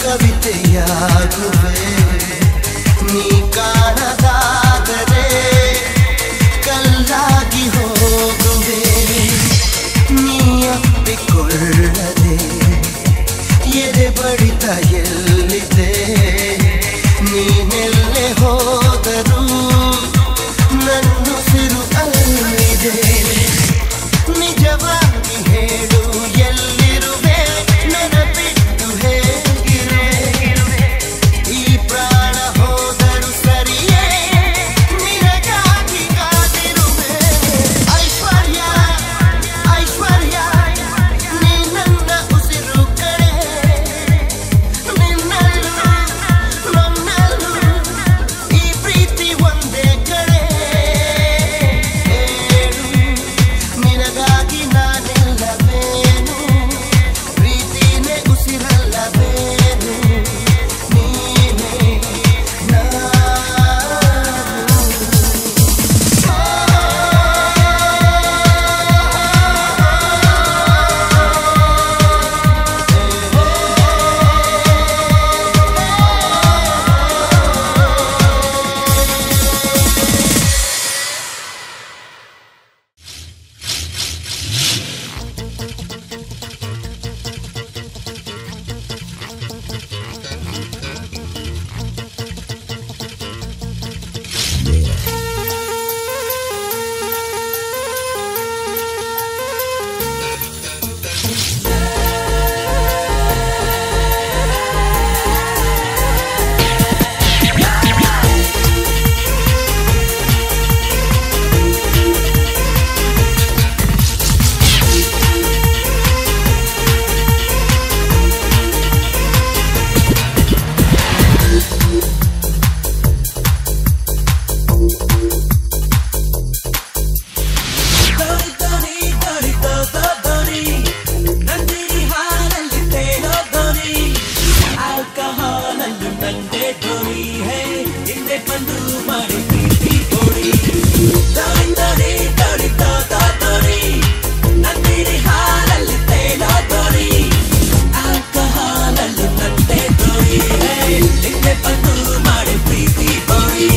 ಕವಿತೆಯಾಗುವೆ ನೀ ಕಾಣದಾದರೆ ಕಲ್ಲಾಗಿ ಹೋಗುವೆ ನೀ ಅಪ್ಪಿಕೊಳ್ಳದೆ ಎದೆ ಬಡಿತ ಎಲ್ಲಿದೆ ನೀನೆಲ್ಲೇ ಹೋದರೂ ನನ್ನುಸಿರು ಅಲ್ಲಿದೆ ನಿಜವಾಗಿ ಹೇಳು ಎಲ್ಲಿರುವೆ ನೆನಪಿಟ್ಟು ಹೇಗಿರುವೆ ಈ ಪ್ರಾಣ ಹೋದರು ಸರಿಯೇ ನಿನಗಾಗಿ ಕಾದಿರುವೆ ಐಶ್ವರ್ಯ ಐಶ್ವರ್ಯ ನೀ ನನ್ನ ಉಸಿರು ಕಡೆ ನಿನ್ನಲ್ಲೂ ನನ್ನಲ್ಲೂ ಈ ಪ್ರೀತಿ ಒಂದೇ ಕಡೆ ಹೇಳು ನಿನಗಾಗಿ ನಾನೆಲ್ಲವೇನು ಪ್ರೀತಿನೇ ಉಸಿರಲ್ಲವೇನು ನೀನೇ ನಾನು ದೋಣಿ ದೋಣಿ ದೋಣಿ ದೋ ದೋ ದೋಣಿ ನಂದಿನಿ ಹಾಲಲ್ಲಿ ತೇಲೋ ದೋಣಿ ಆಲ್ಕಹಾಲ್ ಅಲ್ಲೂ ನಂದೇ ದೋಣಿ ಹೇ ಹಿಂದೆ ಬಂದು ಮಾಡಿ ಪ್ರೀತಿ ಕೋಡಿ ದೋಣಿ ದೋಣಿ ದೋಣಿ ದೋ ದೋ ದೋಣಿ ನಂದಿನಿ ಹಾಲಲ್ಲಿ ತೇಲೋ ದೋಣಿ ಆಲ್ಕಹಾಲ್ ಅಲ್ಲೂ ನಂದೇ ದೋಣಿ ಹೇ ಹಿಂದೆ ಬಂದು ಮಾಡಿ ಪ್ರೀತಿ ಕೋಡಿ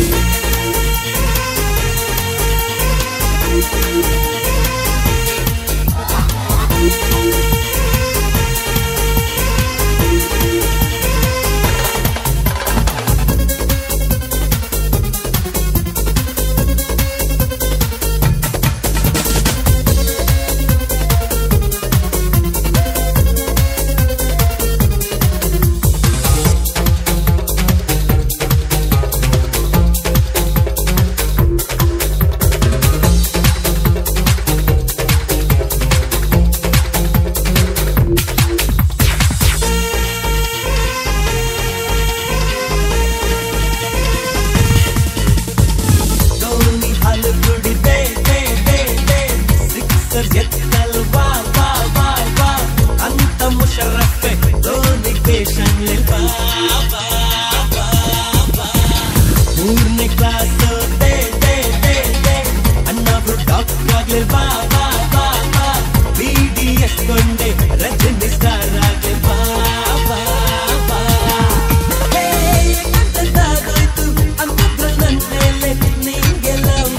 ದೋಣಿ ಹಾಲು ಕುಡಿದೆ ದೇ ದೇ ದೇ ಸಿಕ್ಸರ್ ಎತ್ತಲು ಬಾ ಬಾ ಬಾ ಬಾ ಅಂತ ಮುಷರಫೆ ಧೋನಿ ಪೇಷನ್ ಬಾ ಬಾ ಬಾ ಬಾ ಮೂರನೇ ಕ್ಲಾಸ್ ದೇ ದೇ ದೇ ದೇ ಅಣ್ಣವರು ಡಾಕ್ಟರ್ ಆಗ್ಲಿ ಬಾ ಬಾ ಬಾ ಬಾ ಬಿ ಡಿ ಎಸ್ ಕೊಂಡೆ ರಜನಿ ಸ್ಟಾರ್ ಆಗ್ಲಿ ಬಾ ಬಾ ಬಾ ಹೇ ಎಂತೆಂತಾಗೋಯ್ತು ಅಂತಿದ್ರು ನನ್ ಮೇಲೆ ನಿಂಗೆ ಲವ್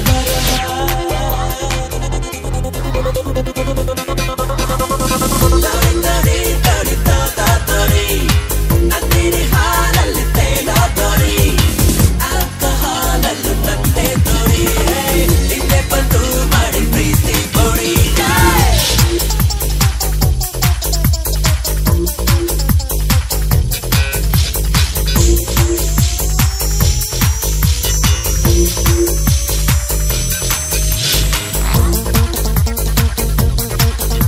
ನಂದಿನಿ ಹಾಲಲ್ಲಿ ತೇಲೋ ದೋಣಿ ಆಲ್ಕಹಾಲಲ್ಲೂ ನಂದೇ ದೋಣಿ ಹಿಂದೆ ಬಂದು ಮಾಡಿ ಪ್ರೀತಿ ಬೋಡಿ ಿ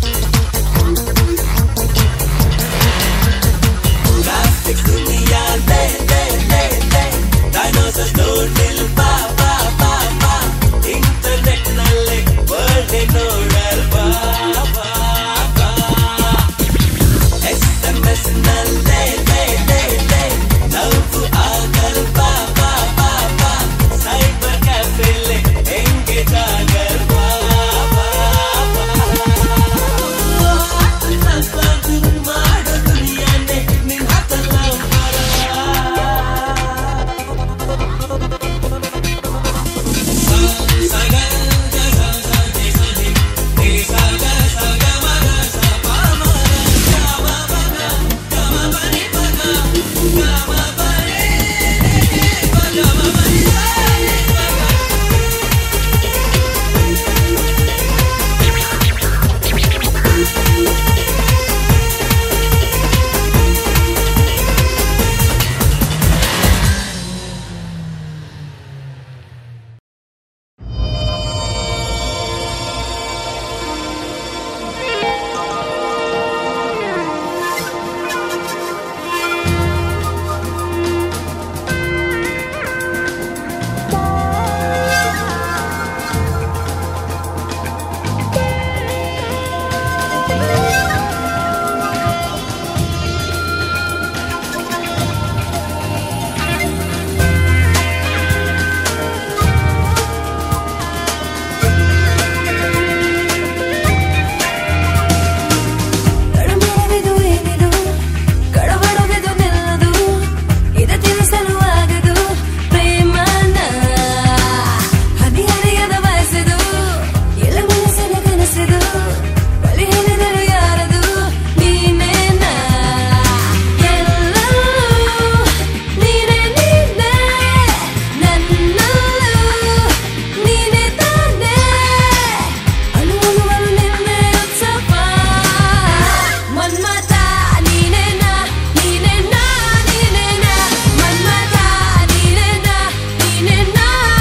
ಕಡಮರವಿದು ಏನಿದು ಕಡಬಡವೆದು ನಿಲ್ಲದು ಇದ ತಿಳಿಸಲು ಆಗದು ಪ್ರೇಮನ ಹನಿ ಹರಿಯದ ಬಯಸಿದು ಎಲ್ಲ ಮನಸ್ಸಿನ ಕನಸಿದು ಬಲಿ ಹೇಳಿದರು ಯಾರದು ನೀನೇನ ಎಲ್ಲೂ ನೀನೇ ನೀನೇ ನನ್ನಲ್ಲೂ ನೀನೇ ತಾನೇ ಅನುಭವಗಳು ನಿನ್ನೆ ಉತ್ಸವ ಮನ್ಮಥ ನೀನೇನ ನೀನೇನ ನೀನೇನ ಮನ್ಮಥ ನೀನೇನ ನೀನೇನ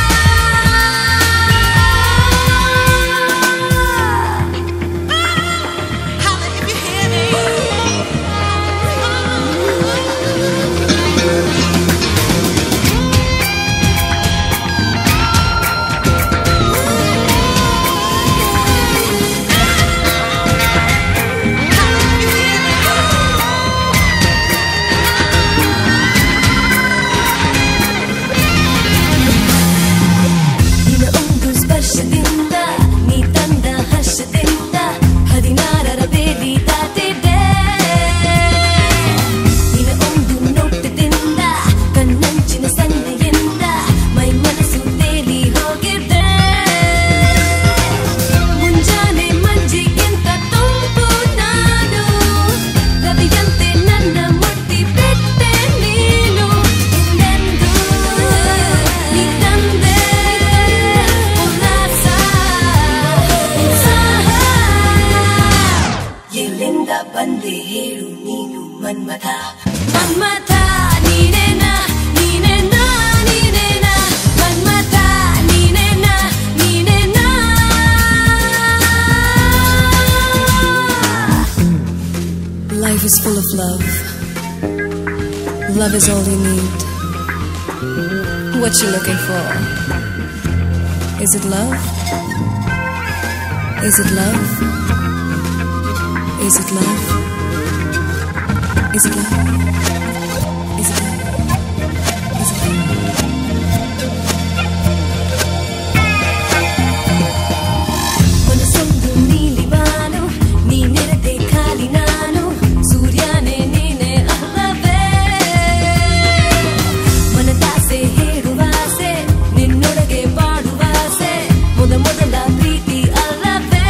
ನಿನ್ನ ಒಂದು ಸ್ಪರ್ಶದಿಂದ ನೀ ತಂದ ಹರ್ಷದಿಂದ ಹದಿನಾರರ ಬೇದಿ ತಾತಿದ್ದೆ ನಿನ್ನ ಒಂದು ನೋಟದಿಂದ ಕಣ್ಣಂಚಿನ ಸನ್ನೆಯಿಂದ ಮೈ ಮನಸ್ಸು ತೇಲಿ ಹೋಗಿದ್ದೆ ಮುಂಜಾನೆ ಮಂಜಿಗಿಂತ ತುಂಬು ನಾನು ರವಿಯಂತೆ ನನ್ನ ಮುಟ್ಟಿ ಬಿಟ್ಟೆ ನೀನು ಹಿಂದೆಂದೂ ನೀ ತಂದೆ ಉಲ್ಲಾಸ ಉತ್ಸಾಹ ಎಲ್ಲಿಂದ ಬಂದೆ ಹೇಳು ನೀನು Manmatha Manmatha ನೀನೇನ ನೀನೇನ ನೀನೇನ Manmatha ನೀನೇನ ನೀನೇನ Life is full of love. Love is all you need. What you looking for? Is it love? Is it love? Is it love? Is it love? Is it love? Is it love? ಮನಸ್ಸೊಂದು ನೀಲಿ ಬಾನು ನೀನಿರದೆ ಖಾಲಿ ನಾನು ಸೂರ್ಯನೇ ನೀನೆ ಅಲ್ಲವೇ ಮನದಾಸೆ ಹೇಳುವಾಸೆ ನಿನ್ನೊಳಗೆ ಬಾಡುವಾಸೆ ಮೊದ ಮೊದಲ ಪ್ರೀತಿ ಅಲ್ಲವೇ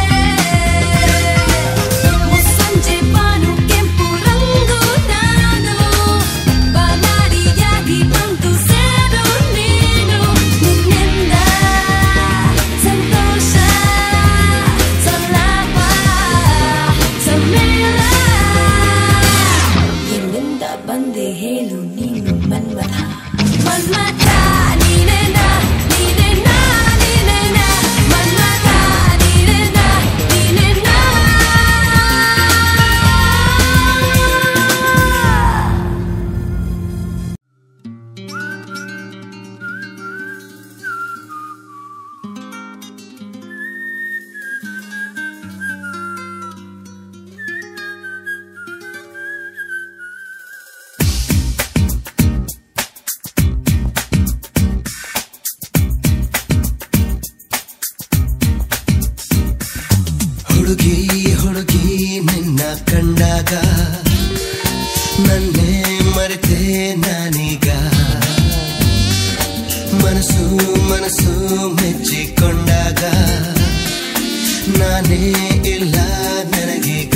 ಮುಸ್ಸಂಜೆ ಬಾನು ಕೆಂಪು ರಂಗು ನಾನು ಬಾನಾಡಿಯಾಗಿ ಬಂದು ಸೇರು ನೀನು ನಿನ್ನಿಂದ ಸಂತೋಷ ಸಲ್ಲಾಪ ಸಮ್ಮೇಳ ಎಲ್ಲಿಂದ ಬಂದೆ ಹೇಳು ನೀನು ಮನ್ಮಥ ಮನ್ಮಥ ನೀನೇನ ನೀನೇನ ನೀನೇನ ಮನ್ಮಥ ನೀನೇನ ನೀನೇನ ಹುಡುಗಿ ಹುಡುಗಿ ನಿನ್ನ ಕಂಡಾಗ ನನ್ನೇ ಮರೆತೆ ನಾನೀಗ ಮನಸ್ಸು ಮನಸ್ಸು ಮೆಚ್ಚಿಕೊಂಡಾಗ ನಾನೇ ಇಲ್ಲ ನನಗೀಗ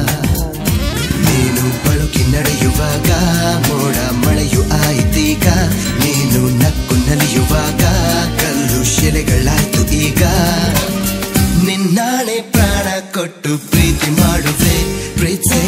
ನೀನು ಬಳುಕಿ ನಡೆಯುವಾಗ ಮೋಡ ಮಳೆಯು ಆಯ್ತೀಗ ನೀನು ನಕ್ಕು ನಲಿಯುವಾಗ ಕಲ್ಲು ಶಿಲೆಗಳಾಯ್ತು ಈಗ ನಿನ್ನಾಣೆ ಪ್ರಾಣ ಕೊಟ್ಟು ಪ್ರೀತಿ ಮಾಡುವೆ ಪ್ರೀತಿ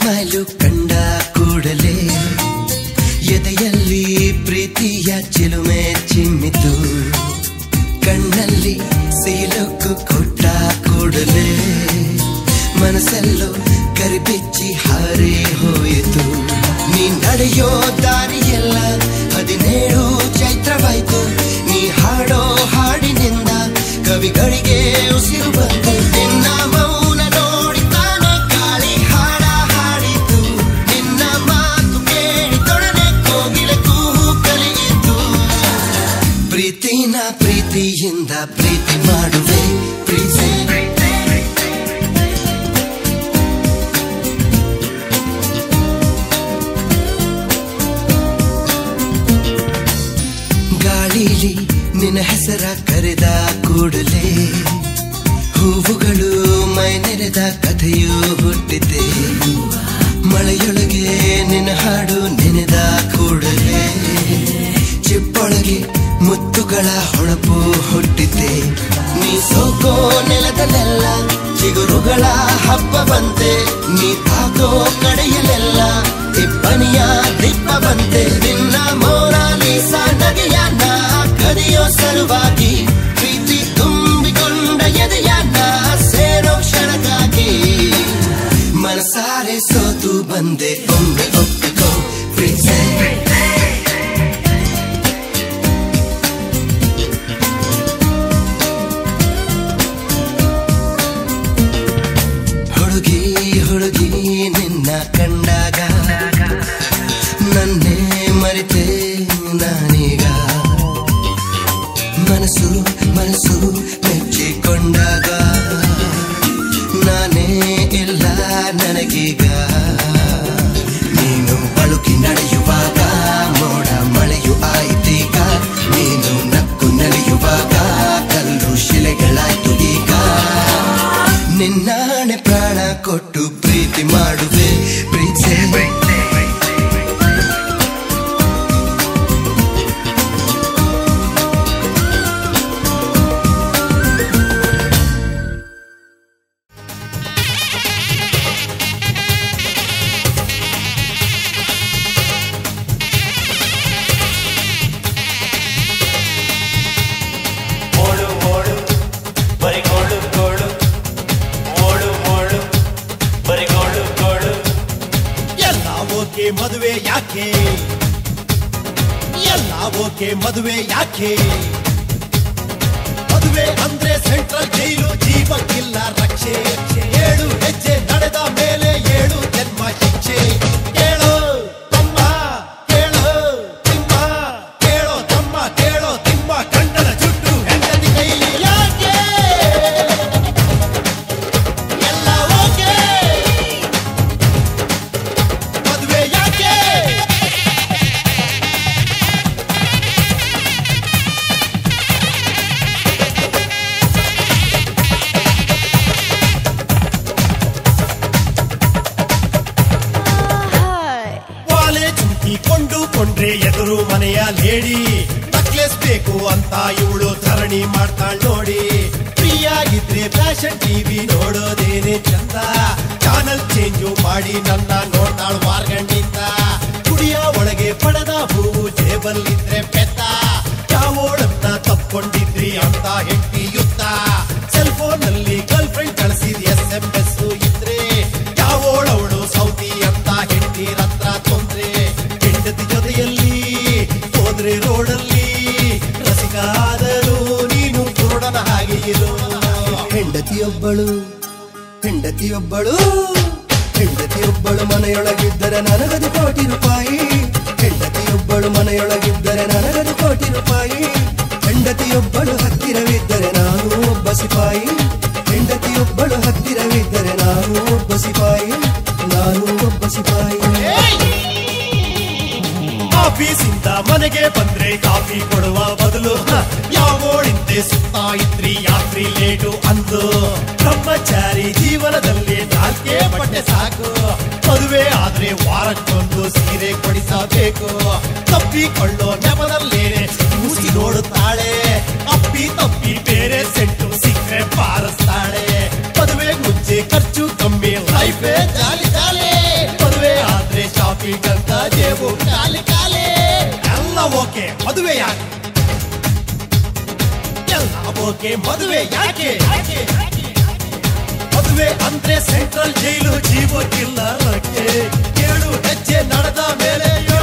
ಸ್ಮೈಲು ಕಂಡ ಕೂಡಲೇ ಎದೆಯಲ್ಲಿ ಪ್ರೀತಿಯ ಚಿಲುಮೆ ಚಿಮ್ಮಿತು ಕಣ್ಣಲ್ಲಿ ಸೀಲೊಕ್ಕು ಕೊಟ್ಟ ಕೂಡಲೇ ಮನಸ್ಸಲ್ಲೋ ಕರಿಬಿಚ್ಚಿ ಹಾರಿ ಹೋಯಿತು ನೀ ನಡೆಯೋ ದಾರಿಯೆಲ್ಲ ಹದಿನೇಳು ಚೈತ್ರವಾಯ್ತು ನೀ ಹಾಡೋ ಹಾಡಿನಿಂದ ಕವಿಗಳಿಗೆ ಉಸಿರು ಬಂತು ನಿನ್ನ ಮೌನ ನೋಡಿ ತಾನೆ ಗಾಳಿ ಹಾಡ ಹಾಡಿತು ನಿನ್ನ ಮಾತು ಕೇಳಿ ತೊಡನೆ ಕೋಗಿಲೆ ಕೂಹು ಕಲಿಯಿತು ಪ್ರೀತಿನ ಪ್ರೀತಿಯಿಂದ ಪ್ರೀತಿ ಮಾಡುವೆ ಪ್ರೀತಿ ಗಾಳಿಲಿ ನಿನ್ನ ಹೆಸರ ಕರೆದ ಕೂಡಲೇ ಹೂವುಗಳು ಮೈ ನೆರೆದ ಕಥೆಯು ಹುಟ್ಟಿದೆ ಮಳೆಯೊಳಗೆ ನಿನ್ನ ಹಾಡು ನೆನೆದ ಕೂಡಲೇ ಚಿಪ್ಪೊಳಗೆ ಮುತ್ತುಗಳ ಹೊಳಪು ಹುಟ್ಟಿದೆ ನೀ ಸೋಕೋ ನೆಲದಲ್ಲೆಲ್ಲ ಚಿಗುರುಗಳ ಹಬ್ಬ ಬಂತೆ ನೀ ತಾಕೋ ಕಡೆಯಲೆಲ್ಲ ಇಬ್ಬನಿಯ ದಿಬ್ಬ ಬಂತೆ ನಿನ್ನ ಮೋನಾಲಿಸ ನಗೆಯ ನಾ ಕದಿಯೋ ಸಲುವಾಗಿ ಪ್ರೀತಿ ತುಂಬಿಕೊಂಡ ಎದೆಯ ನಾ ಸೇರೋ ಕ್ಷಣಕ್ಕಾಗಿ ಮನಸಾರೆ ಸೋತು ಬಂದೆ ಒಮ್ಮೆ ಒಪ್ಪಿಕೋ ಪ್ರೀತಿ ಹುಡುಗಿ ಹುಡುಗಿ ನಿನ್ನ ಕಂಡಾಗ ನನ್ನೇ ಮರೆತೆ ನಾನೀಗ ಮನಸ್ಸು ಮನಸ್ಸು ಮೆಚ್ಚಿಕೊಂಡಾಗ ನಾನೇ ಇಲ್ಲ ನನಗೀಗ ನೀನು ಬಳುಕಿ ನಡೆಯುವಾಗ ಮೋಡ ಮಳೆಯು ಆಯ್ತೀಗ ನೀನು ನಕ್ಕು ನಲಿಯುವಾಗ ಕಲ್ಲು ಶಿಲೆಗಳಾಯ್ತು ಈಗ ನಿನ್ನಾಣೆ ಪ್ರಾಣ ಕೊಟ್ಟು ಪ್ರೀತಿ ಮಾಡುವೆ ಪ್ರೀತಿ ಓಡು ಓಡು ಬರಿ ಗೋಳು ಗೋಳು ಓಡು ಓಡು ಬರಿ ಗೋಳು ಗೋಳು ಎಲ್ಲ ಓಕೆ ಮದುವೆ ಯಾಕೆ ಎಲ್ಲ ಓಕೆ ಮದುವೆ ಯಾಕೆ ಮದುವೆ ಅಂದ್ರೆ ಸೆಂಟ್ರಲ್ ಜೈಲು ಜೀವಕ್ಕಿಲ್ಲ ರಕ್ಷೆ ಏಳು ಹೆಜ್ಜೆ ನಡೆದ ಮೇಲೆ ಏಳು ಜನ್ಮ ಶಿಕ್ಷೆ ಕೇಳೋ ತಮ್ಮ ಕೇಳೋ ತಿಮ್ಮ ಕೇಳೋ ತಮ್ಮ ಕೇಳೋ ತಿಮ್ಮ ಗಂಡನ ಜುಟ್ಟು ಹೆಂಡತಿ ಕೈಲಿ ಯಾಕೆ ಎಲ್ಲ ಓಕೆ ಮದುವೆ ಯಾಕೆ ವಾಲೆ ಚುಂಕಿಕೊಂಡು ಕೊಂಡ್ರೆ ಎದುರು ಮನೆಯ ಲೇಡಿ ನಕ್ಲೆಸ್ ಬೇಕು ಅಂತ ಇವಳು ಧರಣಿ ಮಾಡ್ತಾಳ್ ನೋಡಿ ಫ್ರೀಯಾಗಿದ್ರೆ ಫ್ಯಾಷನ್ ಟಿವಿ ನೋಡೋದೇನೆ ಚಂದ ಚಾನಲ್ ಚೇಂಜು ಮಾಡಿ ನನ್ನ ನೋಡ್ತಾಳ್ ಮಾರ್ಗಂಡಿಂದ ಕುಡಿಯ ಒಳಗೆ ಪಡೆದ ಹೂವು ಜೇಬಲ್ಲಿದ್ರೆ ಪೆತ್ತ ಯಾವೋಳನ್ನ ತಪ್ಕೊಂಡಿದ್ರಿ ಅಂತ ಹೆಂಡತಿ ಯುದ್ಧ ಸೆಲ್ ಫೋನ್ ನಲ್ಲಿ ಗರ್ಲ್ ಫ್ರೆಂಡ್ ಕಳಿಸಿದ ಎಸ್ ಎಂ ಎಸ್ ಇದ್ರೆ ಯಾವೋಳವಳು ಸೌತಿ ಅಂತ ಹೆಂಡತಿ ಹತ್ರ ತೊಂದ್ರೆ ಹೆಂಡತಿ ಜೊತೆಯಲ್ಲಿ ಹೋದ್ರೆ ರೋಡಲ್ಲಿ ರಸಿಕಾದರೂ ನೀನು ಕುರುಡನ ಹಾಗೆ ಇರು ಹೆಂಡತಿಯೊಬ್ಬಳು ಹೆಂಡತಿಯೊಬ್ಬಳು ಹೆಂಡತಿಯೊಬ್ಬಳು ಮನೆಯೊಳಗಿದ್ದರೆ ನನಗದು ಕೋಟಿ ರೂಪಾಯಿ ಹೆಂಡತಿಯೊಬ್ಬಳು ಮನೆಯೊಳಗಿದ್ದರೆ ನನಗದು ಕೋಟಿ ರೂಪಾಯಿ ಹೆಂಡತಿಯೊಬ್ಬಳು ಹತ್ತಿರವಿದ್ದರೆ ನಾನು ಒಬ್ಬ ಸಿಪಾಯಿ ಹೆಂಡತಿಯೊಬ್ಬಳು ಹತ್ತಿರವಿದ್ದರೆ ನಾನು ಒಬ್ಬ ಸಿಪಾಯಿ ನಾನು ಒಬ್ಬ ಸಿಪಾಯಿ ಆಫೀಸಿಂದ ಮನೆಗೆ ಬಂದ್ರೆ ಕಾಫಿ ಕೊಡುವ ಬದಲು ಹ, ಯಾವೋಳಿಂದೆ ಸುತ್ತಾ ಇದ್ರಿ ಯಾತ್ರಿ ಲೇಟು ಅಂದು ಬ್ರಹ್ಮಚಾರಿ ಜೀವನದಲ್ಲಿ ನಾಲ್ಕೇ ಬಟ್ಟೆ ಸಾಕು ಮದುವೆ ಆದ್ರೆ ವಾರಕ್ಕೊಂದು ಸೀರೆ ಕೊಡಿಸಬೇಕು ತಪ್ಪಿಕೊಳ್ಳೋ ನೆಪದಲ್ಲೇನೆ ಮೂಸಿ ನೋಡುತ್ತಾಳೆ ಅಪ್ಪಿ ತಪ್ಪಿ ಬೇರೆ ಸೆಂಟು ಸಿಕ್ಕರೆ ಬಾರಿಸ್ತಾಳೆ ಮದುವೆ ಮುಂಚೆ ಖರ್ಚು ಕಮ್ಮಿ ಲೈಫೇ ಜಾಲಿ ಜಾಲಿ ಓಕೆ ಮದುವೆ ಯಾಕೆ ಎಲ್ಲ ಓಕೆ ಮದುವೆ ಯಾಕೆ ಮದುವೆ ಅಂದ್ರೆ ಸೆಂಟ್ರಲ್ ಜೈಲು ಜೀವಕ್ಕಿಲ್ಲ ರಕ್ಕೆ ಏಳು ಹೆಜ್ಜೆ ನಡೆದ ಮೇಲೆ